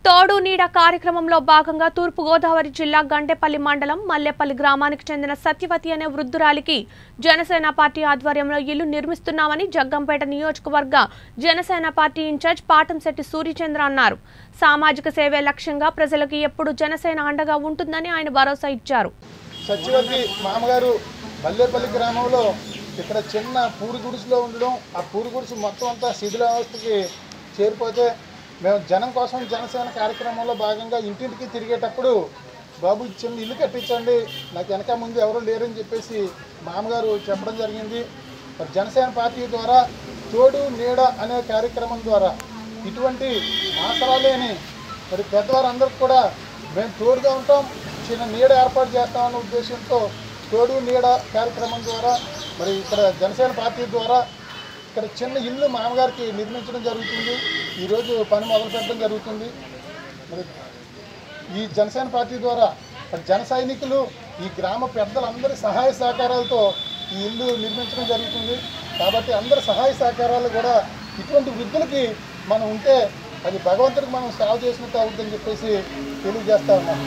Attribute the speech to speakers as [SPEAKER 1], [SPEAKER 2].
[SPEAKER 1] తోడు నీడ కార్యక్రమంలో భాగంగా తూర్పుగోదావరి జిల్లా గండేపల్లి మండలం మల్లెపల్లి గ్రామానికి చెందిన సత్యవతి అనే వృద్ధురాలికి జనసేన పార్టీ ఆధ్వర్యంలో ఇల్లు నిర్మిస్తున్నామని జగ్గంపేట నియోజకవర్గ జనసేన పార్టీ ఇన్ఛార్జ్ పాటంశెట్టి సూర్యచంద్ర అన్నారు సామాజిక సేవే లక్ష్యంగా ప్రజలకు ఎప్పుడు జనసేన అండగా ఉంటుందని ఆయన భరోసా ఇచ్చారు
[SPEAKER 2] సత్యవతి మామగారు మల్లేపల్లి గ్రామంలో ఇక్కడ చిన్న పూరి గుడిసెలో ఉండడం ఆ పూరి గుడిసె మొత్తం అంతా శిథిలావస్థకి చేరిపోతే మేము జనం కోసం జనసేన కార్యక్రమంలో భాగంగా ఇంటింటికి తిరిగేటప్పుడు బాబు ఈ చిన్న ఇల్లు కట్టించండి నాకు వెనక ముందు ఎవరు లేరని చెప్పేసి మామగారు చెప్పడం జరిగింది మరి జనసేన పార్టీ ద్వారా తోడు నీడ అనే కార్యక్రమం ద్వారా ఇటువంటి ఆసరా లేని మరి పెద్దవారందరికీ కూడా మేము తోడుగా ఉంటాం చిన్న నీడ ఏర్పాటు చేస్తామన్న ఉద్దేశంతో తోడు నీడ కార్యక్రమం ద్వారా మరి ఇక్కడ జనసేన పార్టీ ద్వారా ఇక్కడ చిన్న ఇల్లు మామగారికి నిర్మించడం జరుగుతుంది ఈరోజు పని మొదలు పెట్టడం జరుగుతుంది మరి ఈ జనసేన పార్టీ ద్వారా మరి జన సైనికులు ఈ గ్రామ పెద్దలందరి సహాయ సహకారాలతో ఈ ఇల్లు నిర్మించడం జరుగుతుంది కాబట్టి అందరి సహాయ సహకారాలు కూడా ఇటువంటి వృద్ధులకి మనం ఉంటే అది భగవంతుడికి మనం సేవ చేసినట్టు అవుతుందని చెప్పేసి తెలియజేస్తా ఉన్నాం